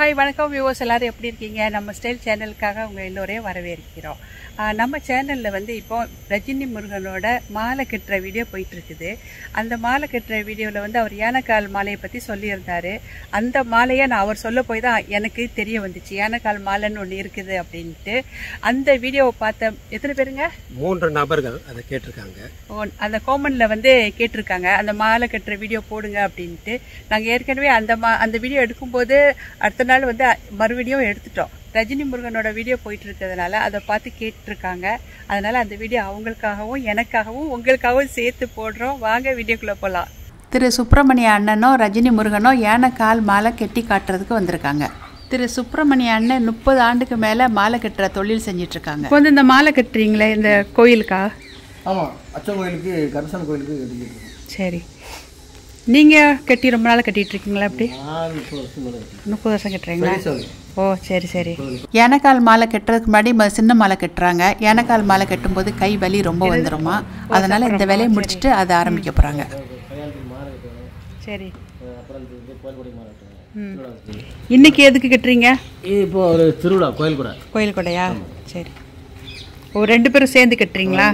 Hi வணக்கம் viewers எல்லாரும் எப்படி இருக்கீங்க நம்ம ஸ்டைல் சேனலுக்காக உங்கள் எல்லோரையும் வரவேற்கிறோம் ஆஹ் நம்ம சேனலில் வந்து இப்போ ரஜினி முருகனோட மாலை கட்டுற வீடியோ போயிட்டு இருக்குது அந்த மாலை கட்டுற வீடியோவில் வந்து அவர் யானைக்கால் மாலையை பற்றி சொல்லியிருந்தாரு அந்த மாலையை நான் அவர் சொல்ல போய் தான் எனக்கு தெரிய வந்துச்சு யானைக்கால் மாலைன்னு ஒன்று இருக்குது அப்படின்ட்டு அந்த வீடியோவை பார்த்த எத்தனை பேருங்க மூன்று நபர்கள் அதை கேட்டிருக்காங்க ஓ, அந்த கோமனில் வந்து கேட்டிருக்காங்க அந்த மாலை கட்டுற வீடியோ போடுங்க அப்படின்ட்டு நாங்கள் ஏற்கனவே அந்த மா அந்த வீடியோ எடுக்கும்போது அடுத்த நாள் வந்து மறுபடியும் எடுத்துட்டோம் ரஜினி முருகனோட வீடியோ போயிட்டு இருக்கிறதுனால அதை பார்த்து கேட்டிருக்காங்க அதனால அந்த வீடியோ அவங்களுக்காகவும் எனக்காகவும் உங்களுக்காகவும் சேர்த்து போடுறோம் வாங்க வீடியோக்குள்ளே போகலாம் திரு சுப்பிரமணிய அண்ணனும் ரஜினி முருகனும் யானை கால் மாலை கட்டி காட்டுறதுக்கு வந்திருக்காங்க திரு சுப்பிரமணிய அண்ணன் முப்பது ஆண்டுக்கு மேலே மாலை கட்டுற தொழில் செஞ்சுட்டு இருக்காங்க இப்போ வந்து இந்த மாலை கட்டுறீங்களே இந்த கோயிலுக்கா ஆமாம் அச்சன் கோயிலுக்கு கருப்பசாமி கோயிலுக்கு கட்டிக்கிட்டு இருக்கோம் சரி நீங்கள் கட்டி ரொம்ப நாள் கட்டிட்டு இருக்கீங்களா அப்படி நான் முப்பது வருஷம் மேலே கட்டிக்கிறேன் முப்பது வருஷம் கட்டுறீங்களா சொல்லு ஓ சரி சரி யானைக்கால் மாலை கட்டுறதுக்கு முன்னாடி ம- சின்ன மாலை கட்டுறாங்க யானைக்கால் மாலை கட்டும்போது கை வலி ரொம்ப வந்துருமா அதனால இந்த வேலையை முடிச்சுட்டு அதை ஆரம்பிக்க போகிறாங்க கல்யாணத்துக்கு மாலை கட்டணும் சரி அப்புறம் இந்த இது கோயில் கொடி மாலை கட்டணும் இன்னைக்கு எதுக்கு கட்டுறீங்க இப்போ ஒரு திருவிழா கோயில் கூட கோயில் கொடையா சரி ஓ ரெண்டு பேரும் சேர்ந்து கட்டுறீங்களா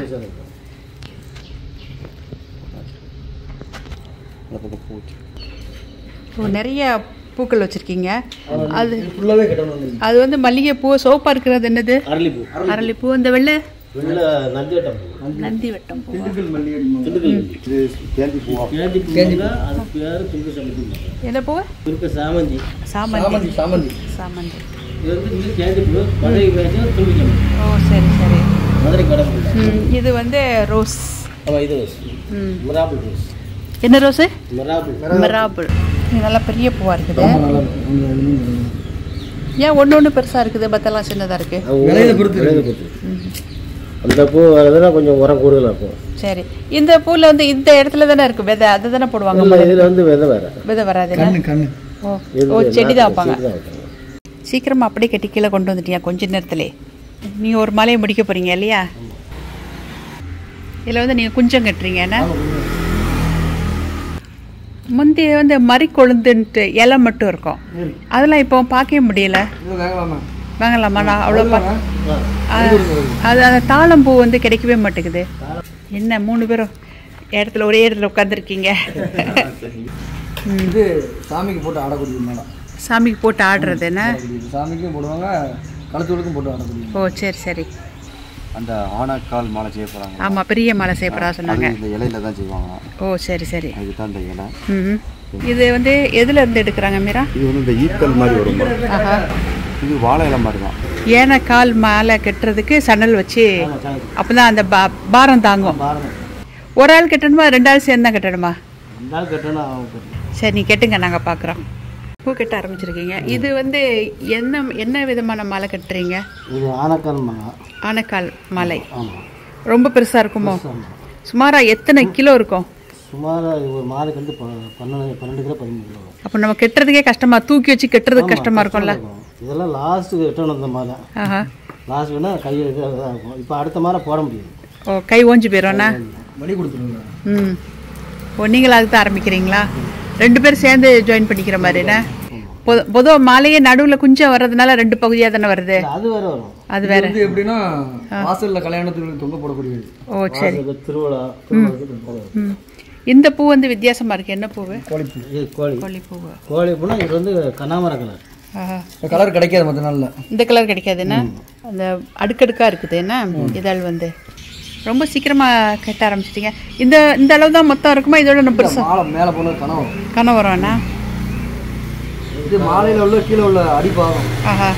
ஓ நிறைய பூக்கள் வச்சுருக்கீங்க அது ஃபுல்லாகவே கட்டணும் வந்து அது வந்து மல்லிகைப்பூ சோப்பாக இருக்கிறது என்னது அரளிப்பூ அரளிப்பூ இந்த வெள்ளை வெள்ள நந்திவட்டம் நந்தி வட்டம் பூ திண்டுக்கல் மல்லிகை இது கேந்தி பூவா கேந்தி பூ அது பேர் துர்க்க சமந்தி என்ன பூ துர்க்க சாமந்தி சாமந்தி சாமந்தி சாமந்தி இது வந்து இது கேந்தி பூ மதுரை பேச்சு துர்க்க சமந்தி ஓ சரி சரி மதுரை கடம்பு ம், இது வந்து ரோஸ் ஆமாம் இது ரோஸ் ம். மிராபிள் ரோஸ் என்ன ரோஸு மிராபிள் மிராபிள் இது நல்லா பெரிய பூவாக இருக்குது ஏன் ஒன்று ஒன்று பெருசாக இருக்குது மற்றெல்லாம் சின்னதாக இருக்குது விலையை பொறுத்து விலையை பொறுத்து அந்த பூ வரதுனா கொஞ்சம் உரம் கூடுதலாக இருக்கும் சரி இந்த பூவில் வந்து இந்த இடத்துல தானே இருக்குது விதை அது தானே போடுவாங்க இல்லை இதில் வந்து விதை வேறு விதை வராது கண்ணு ஓ ஓ செடி தான் வைப்பாங்க சீக்கிரமா அப்படியே கட்டி கீழே கொண்டு வந்துட்டியா கொஞ்ச நேரத்திலே நீங்கள் ஒரு மலையை முடிக்க போகிறீங்க இல்லையா இதில் வந்து நீங்கள் குஞ்சம் கட்டுறீங்க என்ன முந்தி வந்து மறி கொழுந்துன்ட்டு இலை மட்டும் இருக்கும் அதெல்லாம் இப்போ பார்க்கவே முடியல வாங்கலாமா நான் அவ்வளோ பா ஆ, அது அந்த தாளம்பூ வந்து கிடைக்கவே மாட்டேங்குது என்ன மூணு பேரும் இடத்துல ஒரே இடத்துல உட்காந்துருக்கீங்க இது சாமிக்கு போட்டு ஆடக்கூடிய மேடம் சாமிக்கு போட்டு ஆடுறது என்ன சாமிக்கும் போடுவாங்க களத்தூருக்கும் போட்டு ஆடக்கூடிய ஓ சரி சரி அந்த ஆனக்கால் மாலை செய்ய போகிறாங்க ஆமாம் பெரிய மலை செய்யப்படா சொன்னாங்க இந்த இலையில தான் செய்வாங்க ஓ சரி சரி அதுதான் இந்த இலை ம் இது வந்து எதுல இருந்து எடுக்கிறாங்க மீரா இது வந்து இந்த ஈக்கல் மாதிரி வரும் ஆஹா இது வாழை இலை மாதிரி தான் ஏன கால் மாலை கட்டுறதுக்கு சணல் வச்சு அப்பதான் அந்த பா பாரம் தாங்கும் ஒரு ஆள் கட்டணுமா ரெண்டு ஆள் சேர்ந்து தான் கட்டணுமா ரெண்டாள் கட்டணும் அவன் கட்டணும் சரி நீ கட்டுங்க நாங்கள் பார்க்குறோம் பூ கட்ட ஆரம்பிச்சிருக்கீங்க இது வந்து என்ன என்ன விதமான மாலை கட்டுறீங்க இது ஆனக்கால் மரம் ஆனைக்கால் மாலை ஆமாம் ரொம்ப பெருசாக இருக்குமோ சுமாரா எத்தனை கிலோ இருக்கும் சுமார் ஒரு மாலைக்கு வந்து ப- பன்னெண்டு பன்னெண்டு கிலோ பதிமூணு கிலோ வரும். அப்போ நம்ம கட்டுறதுக்கே கஷ்டமா தூக்கி வச்சு கட்டுறதுக்கு கஷ்டமா இருக்கும்ல இருக்கும். இதெல்லாம் லாஸ்ட்டு கட்டணும் இந்த மாலை ஆஹா லாஸ்ட் வேணா கையை இதாக இருக்கும் இப்போ அடுத்த மாலை போட முடியாது ஓ கை ஓஞ்சு போயிடும்ண்ணா மணி கொடுத்துருங்க ம் ஓ நீங்களும் அதுக்கு தான் ஆரம்பிக்கிறீங்களா ரெண்டு பேரும் சேர்ந்து ஜாயின் பண்ணிக்கிற மாதிரிண்ணே பொது பொதுவாக மாலையே நடுவில் குஞ்சம் வர்றதுனால ரெண்டு பகுதியாக தானே வருது அது வேற வரும் அது வேற இது எப்படின்னா வாசல்ல கல்யாணத்துக்கு தொங்க போடக்கூடியது ஓ சரி இது திருவிழா திருவிழாவுக்கு இது போடுறது. ம் இந்த பூ வந்து வித்தியாசமா இருக்கு என்ன பூவு இது கோழி கோழி பூவு கோழி பூனா இது வந்து கனாமர கலர் ஆஹா. கலர் கிடைக்காது மற்ற நாள்ல இந்த கலர் கிடைக்காது என்ன அந்த அடுக்கடுக்காக இருக்குது என்ன இதழ் வந்து ரொம்ப சீக்கிரமா கட்ட ஆரம்பிச்சிட்டீங்க இந்த இந்த அளவு தான் மொத்தம் இருக்குமா இதோட நம்ம பெருசா மாலை மேலே போனது கனவு கனவு வரும்ண்ணா இது மாலையில உள்ள கீழே உள்ள அடிப்பாகம் ஆஹா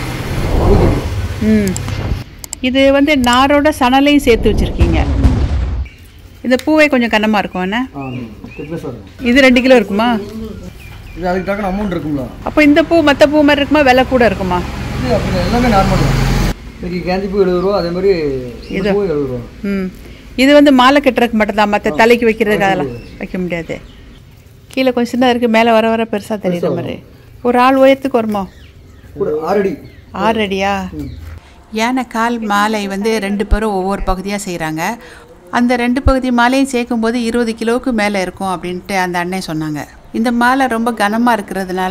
ம் இது வந்து நாரோட சணலையும் சேர்த்து வச்சுருக்கீங்க இந்த பூவே கொஞ்சம் கனமாக இருக்கும் என்ன திக்னஸ் வரும் இது ரெண்டு கிலோ இருக்குமா இது அதுக்கு டக்குனு அமௌண்ட் இருக்கும்ல அப்போ இந்த பூ மற்ற பூ மாதிரி இருக்குமா விலை கூட இருக்குமா இது அப்படி எல்லாமே நார்மல் தான் இன்னைக்கு கேந்தி பூ எழுபது ரூபா அதே மாதிரி இந்த பூ எழுபது ரூபா ம் இது வந்து மாலை கட்டுறதுக்கு மட்டும்தான் மற்ற தலைக்கு வைக்கிறதுக்கு அதெல்லாம் வைக்க முடியாது கீழே கொஞ்சம் சின்னதாக இருக்குது மேலே வர வர பெருசாக தெரியுற மாதிரி ஒரு ஆள் உயரத்துக்கு வருமா ஒரு ஆறடி ஆறு அடியா யானை கால் மாலை வந்து ரெண்டு பேரும் ஒவ்வொரு பகுதியாக செய்கிறாங்க அந்த ரெண்டு பகுதி மாலையும் சேர்க்கும்போது இருபது கிலோவுக்கு மேலே இருக்கும் அப்படின்ட்டு அந்த அண்ணன் சொன்னாங்க இந்த மாலை ரொம்ப கனமாக இருக்கிறதுனால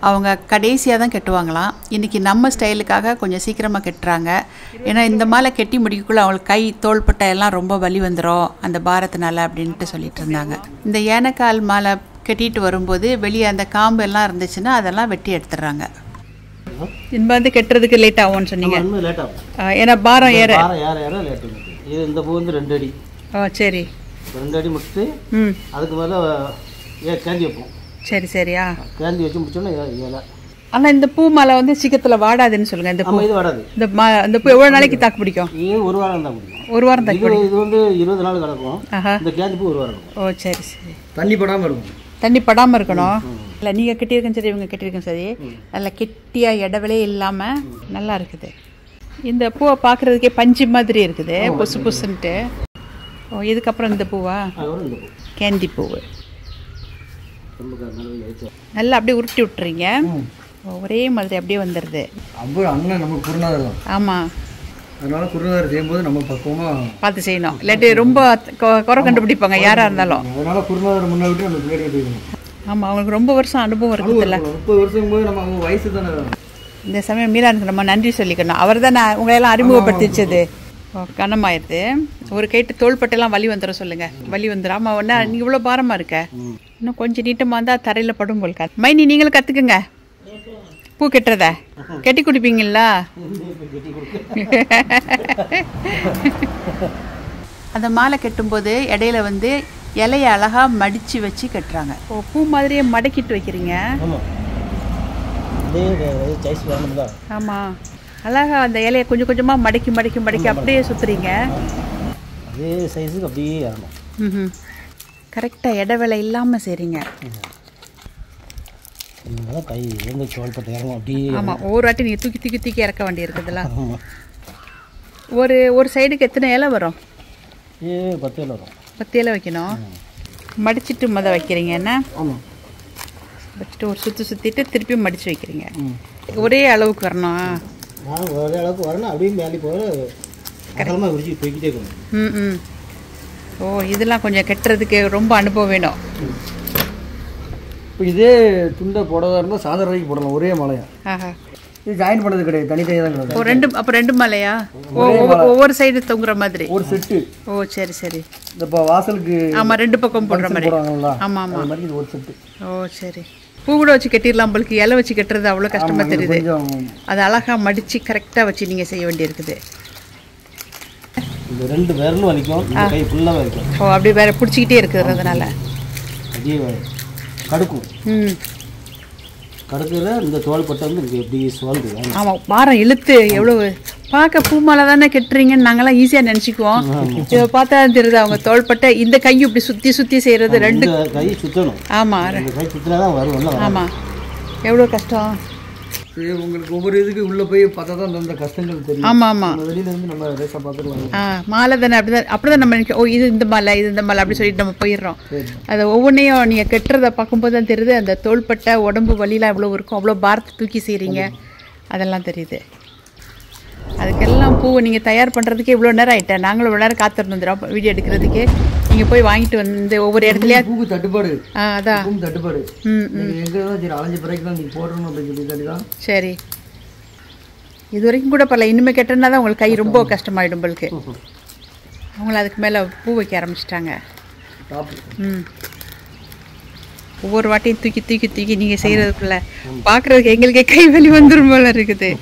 அவங்க கடைசியாக தான் கட்டுவாங்களாம் இன்றைக்கி நம்ம ஸ்டைலுக்காக கொஞ்சம் சீக்கிரமாக கட்டுறாங்க ஏன்னா இந்த மாலை கட்டி முடிக்கக்குள்ள அவங்களுக்கு கை தோள்பட்டை எல்லாம் ரொம்ப வலி வந்துடும் அந்த பாரத்தினால அப்படின்ட்டு சொல்லிட்டு இருந்தாங்க இந்த ஏனக்கால் மாலை கட்டிட்டு வரும்போது வெளியே அந்த காம்பு எல்லாம் இருந்துச்சுன்னா அதெல்லாம் வெட்டி எடுத்துடுறாங்க இந்த வந்து கட்டுறதுக்கு லேட் ஆகும்னு சொன்னீங்க இன்னும் லேட் ஆகும் ஏன்னா பாரம் ஏற வாரம் ஏற ஏற லேட் ஆகும் இது இந்த பூ வந்து ரெண்டு அடி ஓ சரி ரெண்டு அடி முடிச்சுட்டு ம் அதுக்கு மேலே ஏ கேந்தி வைப்போம் சரி சரியா கேந்தி வச்சு முடிச்சோன்னா ஏ- இலை ஆனால் இந்த பூ மாலை வந்து சீக்கிரத்தில் வாடாதுன்னு சொல்லுங்கள் இந்த பூ நம்ம இது வராது இந்த மா இந்த பூ எவ்வளோ நாளைக்கு தாக்கு பிடிக்கும் இது ஒரு வாரம் தான் முடியும் ஒரு வாரம் தாக்கு இது இது வந்து இருபது நாள் கிடக்கும் ஆஹா இந்த கேந்தி பூ ஒரு வாரம் இருக்கும் ஓ சரி சரி தண்ணி படாமல் இருக்கும் தண்ணி படாமல் இருக்கணும் இல்லை நீங்கள் கட்டியிருக்கும் சரி இவங்க கட்டியிருக்கும் சரி நல்லா கெட்டியாக இடவெளே இல்லாமல் நல்லா இருக்குது இந்த பூவை பார்க்குறதுக்கே பஞ்சு மாதிரி இருக்குது புசு புசுன்ட்டு ஓ இதுக்கப்புறம் இந்த பூவா அதுக்கப்புறம் இந்த பூ கேந்தி பூவு ரொம்ப நல்லது எடுத்து நல்லா அப்படியே உருட்டி விட்டுறீங்க ஒரே மாதிரி அப்படியே வந்துடுது அப்போ அண்ணன் நமக்கு குருநாதர் தான் ஆமாம் அதனால குருநாதர் செய்யும்போது நம்ம பக்குவமாக பார்த்து செய்யணும் இல்லாட்டி ரொம்ப கொ- குறை கண்டுபிடிப்பாங்க யாராக இருந்தாலும் அதனால குருநாதர் முன்ன விட்டு நம்ம பின்னாடி போயிருக்கணும் ஆமாம் அவங்களுக்கு ரொம்ப வருஷம் அனுபவம் இருக்குதுல்ல முப்பது வருஷம் போது நம்ம அவங்க வயசு தானே இந்த சமயம் மீரானுக்கு நம்ம நன்றி சொல்லிக்கணும் அவர் தான் நான் உங்களையெல்லாம் அறிமுகப்படுத்தி வச்சது ஓ, கனமாயிருது ஒரு கைட்டு தோள்பட்டெல்லாம் வலி வந்துடும் சொல்லுங்க வலி வந்துடும் ஆமாம் ஒன்றா நீ இவ்வளோ பாரமாக இருக்க இன்னும் கொஞ்சம் நீட்டமாக இருந்தால் தரையில் படும் போல் கா மைனி நீங்களும் கற்றுக்குங்க பூ கட்டுறத கட்டி குடிப்பீங்களா அந்த மாலை கட்டும்போது இடையில வந்து இலைய அழகா மடிச்சு வச்சு கட்டுறாங்க ஓ பூ மாதிரியே மடக்கிட்டு வைக்கிறீங்க ஆமாம் இதே சைஸ் வேணும் தான் ஆமாம் அழகா அந்த இலையை கொஞ்சம் கொஞ்சமாக மடக்கி மடக்கி மடக்கி அப்படியே சுற்றுறீங்க அதே சைஸுக்கு அப்படியே ஏறணும் ம் கரெக்டாக இடவேளை இல்லாமல் செய்கிறீங்க இதனால கை இருந்து சோல்பட்டு இறங்கும் அப்படியே ஆமாம் ஒவ்வொரு வாட்டி நீங்கள் தூக்கி தூக்கி தூக்கி இறக்க வேண்டியிருக்குதுல்ல ஆமாம் ஒரு ஒரு சைடுக்கு எத்தனை இலை வரும் ஏ பத்து கிலோ வரும் பத்து இலை வைக்கணும் மடிச்சிட்டு முத வைக்கிறீங்க என்ன ஆமாம் வச்சுட்டு ஒரு சுற்றி சுற்றிட்டு திருப்பி மடித்து வைக்கிறீங்க ஒரே அளவுக்கு வரணும் நான் ஒரே அளவுக்கு வரணும் அப்படியே மேலே போகிற அகலமாக விரிச்சு போய்கிட்டே இருக்கணும் ம் ம் ஓ இதெல்லாம் கொஞ்சம் கட்டுறதுக்கு ரொம்ப அனுபவம் வேணும் இப்போ இதே துண்டை போடதா இருந்தால் சாயந்தரம் வரைக்கும் போடலாம் ஒரே மலையா ஆஹா இது ஜாயின் பண்ணது கிடையாது தனித்தனியாக தான் கிடையாது ஓ ரெண்டு அப்போ ரெண்டு மலையா ஓ ஒவ்வொ- ஒவ்வொரு சைடு தொங்குற மாதிரி ஒரு செட்டு ஓ சரி சரி இந்த இப்போ வாசலுக்கு ஆமாம் ரெண்டு பக்கம் போடுற மாதிரி போடுறாங்கல்ல ஆமாம் ஆமாம் அது மாதிரி இது ஒரு செட்டு ஓ சரி பூ கூட வச்சு கட்டிடலாம் உங்களுக்கு இலை வச்சு கட்டுறது அவ்வளோ கஷ்டமா தெரியுது கொஞ்சம் அது அழகா மடிச்சு கரெக்டாக வச்சு நீங்கள் செய்ய வேண்டியிருக்குது இந்த ரெண்டு விரலும் வலிக்கும் இந்த கை ஃபுல்லாக வலிக்கும் ஓ அப்படி வேற பிடிச்சிக்கிட்டே இருக்கிறதுனால அப்படியே வ- கடுக்கும் ம் கடுக்கில் இந்த தோள்பட்டை வந்து இங்கே எப்படி சுவால்து ஆமாம் வாரம் இழுத்து எவ்வளோ பார்க்க பூ மாலை தானே கட்டுறீங்கன்னு நாங்கெல்லாம் ஈஸியாக நினச்சிக்குவோம் இதை பார்த்தா தெரியுது அவங்க தோள்பட்டை இந்த கையும் இப்படி சுற்றி சுற்றி செய்கிறது ரெண்டு இந்த கை சுற்றணும் ஆமாம் இந்த கை சுற்றினா தான் வரும் நல்லா வரும் ஆமாம் எவ்வளோ கஷ்டம் இது உங்களுக்கு ஒவ்வொரு இதுக்கு உள்ளே போய் பார்த்தா தான் அந்த கஷ்டங்கள் தெரியும் ஆமாம் ஆமாம் நம்ம வெளியில இருந்து நம்ம லேசாக பார்த்துருவாங்க ஆ மாலை தானே அப்படிதான் அப்படிதான் நம்ம நினைக்க ஓ இது இந்த மாலை இது இந்த மாலை அப்படி சொல்லிட்டு நம்ம போயிடுறோம் அதை ஒவ்வொன்றையும் நீங்கள் கட்டுறதை பார்க்கும்போது தான் தெரியுது அந்த தோள்பட்டை உடம்பு வலிலாம் எவ்வளோ இருக்கும் அவ்வளோ பாரத்தை தூக்கி செய்கிறீங்க அதெல்லாம் தெரியுது அதுக்கெல்லாம் பூவை நீங்கள் தயார் பண்ணுறதுக்கே இவ்வளோ நேரம் ஆயிட்டேன் நாங்களும் இவ்வளோ நேரம் காத்திருந்துடும் வீடியோ எடுக்கிறதுக்கு நீங்கள் போய் வாங்கிட்டு வந்து ஒவ்வொரு இடத்துலையா பூக்கு தட்டுப்பாடு ஆ அதான் பூக்கு தட்டுப்பாடு ம் நீங்கள் எங்கே தான் சரி அலைஞ்ச பிறகு தான் நீங்கள் போடணும் அப்படின்னு சொல்லி தான் சரி இது வரைக்கும் கூட பரல இனிமேல் கெட்டனா தான் உங்களுக்கு கை ரொம்ப கஷ்டமாயிடும் உங்களுக்கு அவங்கள அதுக்கு மேலே பூ வைக்க ஆரம்பிச்சிட்டாங்க டாப் ம் ஒவ்வொரு வாட்டியும் தூக்கி தூக்கி தூக்கி நீங்கள் செய்கிறதுக்குள்ள பார்க்குறதுக்கு எங்களுக்கே கை வலி வந்துடும் போல இருக்குது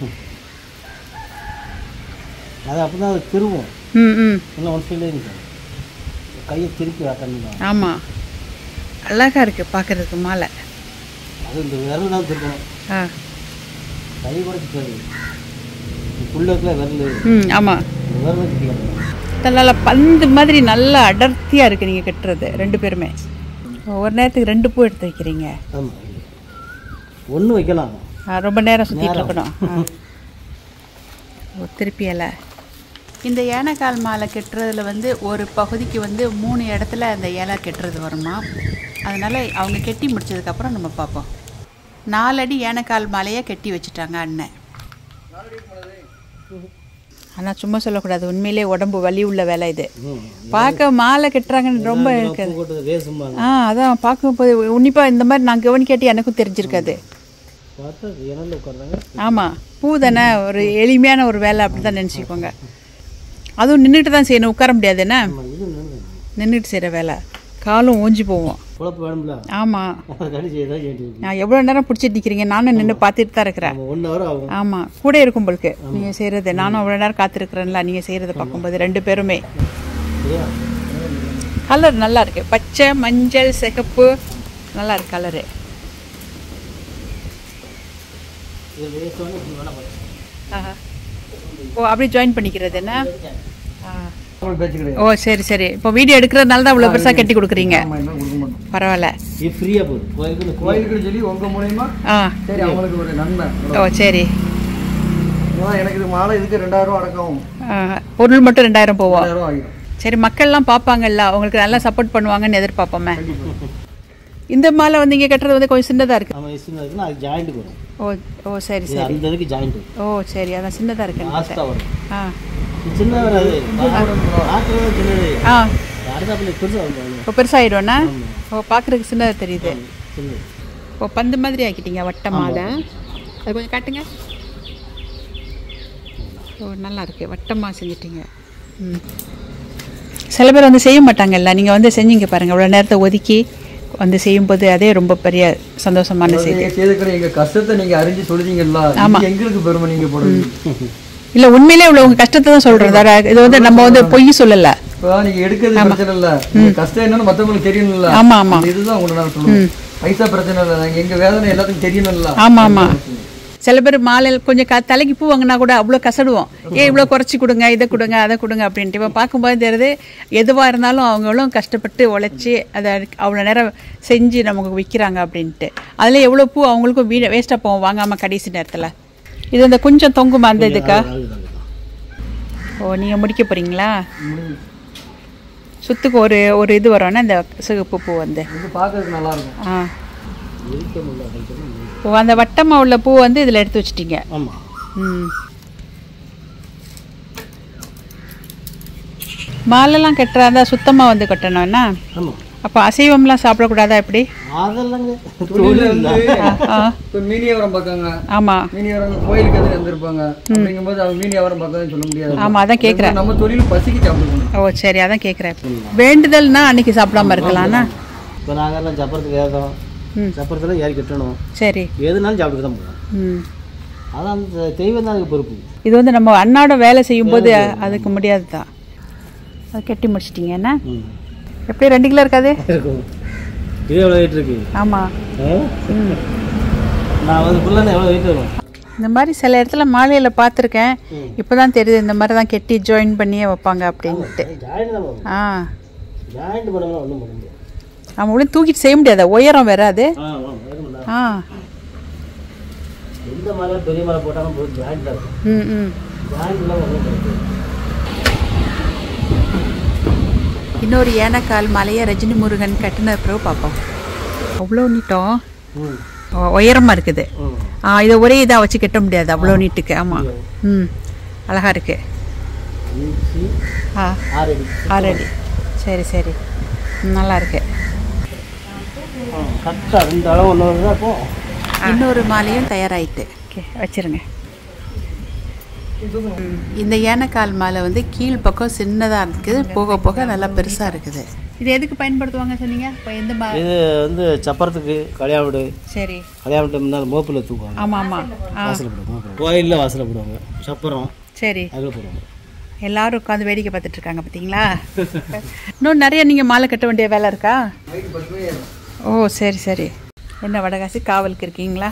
அது அப்போ தான் அது திருவும் ம் ம் இன்னும் ஒன் சைட்லேயே இருக்கும் கையை திருப்பி ஆட்டணும் ஆமாம் அழகாக இருக்குது பார்க்குறதுக்கு மாலை அது இந்த விரல் தான் திருப்பணும் ஆ கை கூட சுற்றாது புள்ளக்கில் விரல் ம் ஆமாம் இந்த விரல் சுற்றி காட்டணும் நல்லா பந்து மாதிரி நல்லா அடர்த்தியாக இருக்குது நீங்கள் கட்டுறது ரெண்டு பேருமே ஒரு நேரத்துக்கு ரெண்டு பூ எடுத்து வைக்கிறீங்க ஆமாம் ஒன்று வைக்கலாம் ஆ, ரொம்ப நேரம் சுற்றிட்டு இருக்கணும் ஆ. ஓ, திருப்பி இலை இந்த ஏனக்கால் மாலை கட்டுறதுல வந்து ஒரு பகுதிக்கு வந்து மூணு இடத்துல அந்த இலை கட்டுறது வருமா அதனால் அவங்க கெட்டி முடிச்சதுக்கப்புறம் நம்ம பார்ப்போம் நாலடி ஏனக்கால் மாலையை கட்டி வச்சுட்டாங்க அண்ணன் ஆனால் சும்மா சொல்லக்கூடாது உண்மையிலே உடம்பு வலி உள்ள வேலை இது பார்க்க மாலை கட்டுறாங்கன்னு ரொம்ப இருக்குது போட்டு ரேசும்பாங்க ஆ அதான் பார்க்கும்போது உன்னிப்பாக இந்த மாதிரி நான் கவனிக்காட்டி எனக்கும் தெரிஞ்சிருக்காது பார்த்தா இணையில் உட்கார்றாங்க ஆமாம் பூ தானே ஒரு எளிமையான ஒரு வேலை அப்படி தான் நினச்சிக்கோங்க அதுவும் நின்றுட்டு தான் செய்யணும் உட்கார முடியாது என்ன இது நின்று நின்றுட்டு செய்கிற வேலை காலும் ஓஞ்சி போவோம் குழப்பம் வேணும்ல ஆமாம் அதுக்காண்டி செய்ய தான் செய்ய நான் எவ்வளோ நேரம் பிடிச்சிட்டு நிற்கிறீங்க நானும் நின்று பார்த்துட்டு தான் இருக்கிறேன் நம்ம ஒன் ஹவர் ஆகும் ஆமாம் கூட இருக்கும் உங்களுக்கு நீங்கள் செய்கிறது நானும் அவ்வளோ நேரம் காத்திருக்கிறேன்ல நீங்கள் செய்கிறத பார்க்கும்போது ரெண்டு பேருமே சரியா கலர் நல்லா இருக்கு பச்சை மஞ்சள் சிகப்பு நல்லா இருக்கு கலரு இது வேஸ்ட் இப்படி வேணா பண்ணுங்க ஆஹா ஓ அப்படியே ஜாயின் பண்ணிக்கிறது என்ன ஆ. உங்களுக்கு பேச்சு கிடையாது ஓ சரி சரி இப்போ வீடியோ எடுக்கிறதுனால தான் இவ்வளோ பெருசாக கட்டி கொடுக்குறீங்க நம்ம என்ன கொடுக்க மாட்டோம் பரவாயில்ல இது ஃப்ரீயாக போகுது கோயிலுக்கு கோயிலுக்குன்னு சொல்லி உங்க மூலியமா ஆ சரி அவங்களுக்கு ஒரு நன்மை ஓ சரி ஏன்னா எனக்கு இது மாலை இதுக்கு ரெண்டாயிரம் ரூபா அடக்கம் ஆ, பொருள் மட்டும் ரெண்டாயிரம் போவோம் ரெண்டாயிரம் ரூபா ஆகிடும் சரி மக்கள்லாம் பார்ப்பாங்கல்ல அவங்களுக்கு நல்லா சப்போர்ட் பண்ணுவாங்கன்னு எதிர்பார்ப்போமே இந்த மாலை வந்து இங்கே கட்டுறது வந்து கொஞ்சம் சின்னதாக இருக்கு நம்ம இஷ்டம் இருக்குன்னா அது ஜாயிண்ட்டுக்கு வரும் ஓ ஓ சரி இது சரி அந்த இதுக்கு ஜாயிண்ட் ஓ சரி அதான் சின்னதாக இருக்கு லாஸ்ட்டாக வரும் ஆ இது சின்ன வராது பார்க்குறது சின்னது ஆ அடுத்தாப்புல பெருசாக வரும் இப்போ பெருசாகிடும்னா ஓ பார்க்குறதுக்கு சின்னதாக தெரியுது சின்னது ஓ பந்து மாதிரி ஆக்கிட்டீங்க வட்ட மாலை அது கொஞ்சம் காட்டுங்க ஓ நல்லா இருக்கு வட்டமாக செஞ்சிட்டீங்க ம் சில பேர் வந்து செய்ய மாட்டாங்கல்ல நீங்கள் வந்து செஞ்சீங்க பாருங்கள் இவ்வளோ நேரத்தை ஒதுக்கி வந்து செய்யும்போது அதே ரொம்ப பெரிய சந்தோஷமான செய்தி நீங்க செய்திருக்கிற எங்க கஷ்டத்தை நீங்க அறிஞ்சு சொல்றீங்கல்ல ஆமா. இது எங்களுக்கு பெருமை நீங்க போடுறது இல்லை உண்மையிலே இவ்வளோ உங்கள் கஷ்டத்தை தான் சொல்கிறது இது வந்து நம்ம வந்து பொய் சொல்லலை இப்போ நீங்க எடுக்கிறது பிரச்சனை இல்ல உங்க கஷ்டம் என்னன்னு மத்தவங்களுக்கு தெரியணும்ல ஆமா, ஆமா. அந்த இதுதான் உங்களுக்கு நான் சொல்லுவேன் பைசா பிரச்சனை இல்ல நாங்க எங்க வேதனை எல்லாத்துக்கும் தெரியணும்ல ஆமாம் ஆமாம் சில பேர் மாலையில் கொஞ்சம் க தலைக்கு பூ வாங்கினா கூட அவ்வளோ கசடுவோம் ஏன் இவ்வளோ குறைச்சி கொடுங்க இதை கொடுங்க அதை கொடுங்க அப்படின்ட்டு இப்போ பார்க்கும்போது தெரியுது எதுவாக இருந்தாலும் அவங்களும் கஷ்டப்பட்டு உழைச்சி அதை அவ்வளோ நேரம் செஞ்சு நமக்கு விற்கிறாங்க அப்படின்ட்டு அதில் எவ்வளோ பூ அவங்களுக்கும் வீடு வேஸ்ட்டாக போவோம் வாங்காமல் கடைசி நேரத்தில் இது இந்த கொஞ்சம் தொங்குமா அந்த இதுக்கா ஓ நீங்கள் முடிக்க போகிறீங்களா சுத்துக்கு ஒரு ஒரு இது வரும்னா இந்த சிகப்பு பூ வந்து இது பார்க்கறதுக்கு நல்லா இருக்கும் ஆ ஓ அந்த வட்டமாக உள்ள பூ வந்து இதில் எடுத்து வச்சிட்டீங்க ஆமாம் ம் மாலைலாம் கட்டுறாந்தா சுத்தமாக வந்து கட்டணும்னா ஆமாம் அப்போ அசைவம்லாம் சாப்பிடக்கூடாதா எப்படி அதெல்லாங்க தொழில வந்து ஆ இப்போ மீன் வியாபாரம் பார்க்காங்க ஆமாம் மீன் வியாபாரம் கோயிலுக்கு எதுவும் வந்திருப்பாங்க அப்படிங்கும்போது அவங்க மீன் வியாபாரம் பார்க்கறதுன்னு சொல்ல முடியாது ஆமாம் அதான் கேட்குறேன் நம்ம தொழில் பசிக்கு சாப்பிடுவோம் ஓ சரி அதான் கேட்குறேன் வேண்டுதல்னா அன்னைக்கு சாப்பிடாம இருக்கலாம்னா இப்போ நாங்கெல்லாம் சப்பரத்துக்கு ஏறோம் ம் சப்பரத்தில் ஏறி கட்டணும் சரி எதுனாலும் சாப்பிட்டு தான் போவோம் ம் அதான் அந்த தெய்வம் தான் அதுக்கு பொறுப்பு இது வந்து நம்ம அன்னாட வேலை செய்யும்போது அதுக்கு முடியாது தான் அது கட்டி முடிச்சிட்டீங்க என்ன ம் எப்படி ரெண்டு கிலோ இருக்காது இருக்கும் இது எவ்வளோ வெயிட் இருக்கு ஆமாம் ஆ? நான் வந்து ஃபுல்லாக எவ்வளோ வெயிட் வரும் இந்த மாதிரி சில இடத்துல மாலையில் பார்த்துருக்கேன் இப்போ தான் தெரியுது இந்த மாதிரி தான் கெட்டி ஜாயின் பண்ணியே வைப்பாங்க அப்படின்ட்டு ஜாயிண்ட் தான் பண்ணுவோம் ஆ ஜாயிண்ட் பண்ணோம்னா ஒன்றும் பண்ண முடியாது நம்ம உடனே தூக்கிட்டு செய்ய முடியாதா உயரம் வேற அது ஆ ஆமாம் வேணும்ல. ஆ எந்த மலை பெரிய மலை போட்டாலும் போதும் ஜாயிண்ட் தான் இருக்கும் ம் ம் ஜாயிண்ட்லாம் ஒன்றும் கிடையாது இன்னொரு ஏனக்கால் மலையை ரஜினி முருகன் கட்டின பிறகு பார்ப்போம் அவ்வளோ நீட்டம் ம் உயரமாக இருக்குது ம் ஆ இதை ஒரே இதாக வச்சு கட்ட முடியாது அவ்வளோ நீட்டுக்கு ஆமாம் ம் அழகாக இருக்கு இன்ச்சு ஆ ஆறு அடி ஆறு அடி சரி சரி ம், நல்லா இருக்கு கரெக்டாக ரெண்டு அளவு ஒன்று தான் இருக்கும் இன்னொரு மாலையும் தயாராயிட்டு ஓகே வச்சிருங்க ம், இந்த ஏனக்கால் மாலை வந்து கீழ் பக்கம் சின்னதாக இருக்குது போக போக நல்லா பெருசாக இருக்குது இது எதுக்கு பயன்படுத்துவாங்க சொன்னீங்க இப்போ எந்த மா இது வந்து சப்பரத்துக்கு கல்யாண வீடு சரி கல்யாண வீட்டு முன்னால் மோப்பில் தூக்குவாங்க ஆமாம் ஆமாம் ஆ வாசலில் போடுவாங்க கோயிலில் வாசலில் போடுவாங்க சப்பரம் சரி அதில் போடுவாங்க எல்லாரும் உட்காந்து வேடிக்கை பார்த்துட்டு இருக்காங்க பார்த்தீங்களா இன்னும் நிறைய நீங்கள் மாலை கட்ட வேண்டிய வேலை இருக்கா நைட்டு பத்து மணி ஆயிடும் ஓ சரி சரி என்ன வடகாசி காவலுக்கு இருக்கீங்களா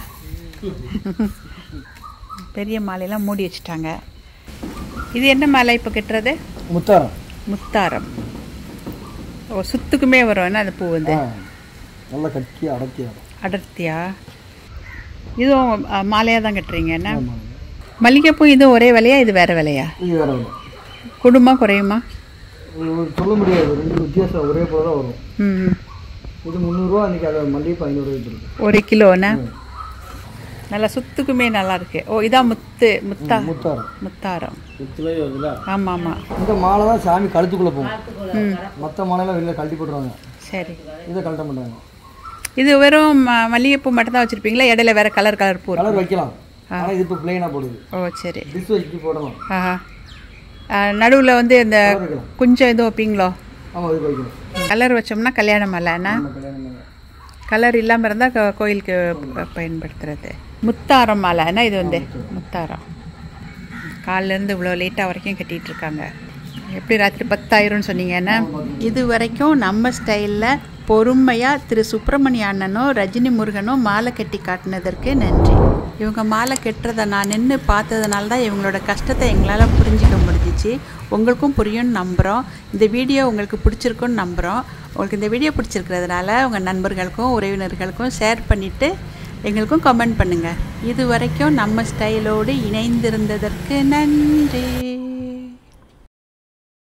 பெரிய மாலையெல்லாம் மூடி வச்சுட்டாங்க இது என்ன மாலை இப்போ கட்டுறது முத்தாரம் முத்தாரம் ஓ சுத்துக்குமே வரும் என்ன அந்த பூ வந்து நல்லா கட்டி அடக்கி ஆடும் அடர்த்தியா இதுவும் மாலையாக தான் கட்டுறீங்க என்ன மல்லிகைப்பூ இது ஒரே விலையா இது வேற விலையா இது வேற ஒன்று குடுமா குறையுமா சொல்ல முடியாது ரெண்டு வித்தியாசம் ஒரே போல தான் வரும் ம் இது முந்நூறுரூவா அன்றைக்கி அதை மல்லிகைப்பூ ஐநூறுரூவாய்க்கு இருக்கு ஒரு கிலோண்ணா நல்லா சுத்துக்குமே நல்லா இருக்கு ஓ இதான் முத்து முத்தா முத்தாரம் முத்தாரம் சுற்றுலே வருதுல ஆமாம் ஆமாம் இந்த மாலை தான் சாமி கழுத்துக்குள்ளே போகும் மற்ற மாலையெல்லாம் வெளியில் கழட்டி போட்டுருவாங்க சரி இதை கழட்ட மாட்டாங்க இது வெறும் ம- மல்லிகைப்பூ மட்டும்தான் வச்சுருப்பீங்களா இடையில வேறு கலர் கலர் பூ இருக்கும் கலர் வைக்கலாம் ஆனால் இது இப்போ பிளெயினாக போடுது ஓ சரி டிஷ் வச்சு போடலாம் ஆஹா நடுவில் வந்து இந்த கலர் வைக்கலாம் குஞ்சம் எதுவும் வைப்பீங்களோ ஆமாம் இதுக்கு வைக்கலாம் கலர் வச்சோம்னா கல்யாணம் இல்லைன்னா நம்ம கல்யாணம் பண்ணலாம். கலர் இல்லாமல் இருந்தால் கோயிலுக்கு ப- பயன்படுத்துறது முத்தாரம் மாலைன்னா இது வந்து முத்தாரம் காலிலேருந்து இவ்வளோ லேட்டாக வரைக்கும் கட்டிகிட்டு இருக்காங்க எப்படி ராத்திரி பத்தாயிரம்னு சொன்னீங்கன்னா இது வரைக்கும் நம்ம ஸ்டைலில் பொறுமையாக திரு சுப்பிரமணிய அண்ணனும் ரஜினி முருகனும் மாலை கட்டி காட்டினதற்கு நன்றி இவங்க மாலை கட்டுறதை நான் நின்று பார்த்ததுனால தான் இவங்களோட கஷ்டத்தை எங்களால் புரிஞ்சிக்க முடிஞ்சிச்சு உங்களுக்கும் புரியும்னு நம்புகிறோம் இந்த வீடியோ உங்களுக்கு பிடிச்சிருக்குன்னு நம்புகிறோம் உங்களுக்கு இந்த வீடியோ பிடிச்சிருக்கிறதுனால உங்கள் நண்பர்களுக்கும் உறவினர்களுக்கும் ஷேர் பண்ணிவிட்டு எங்களுக்கும் கமெண்ட் பண்ணுங்கள் இது வரைக்கும் நம்ம ஸ்டைலோடு இணைந்திருந்ததற்கு நன்றி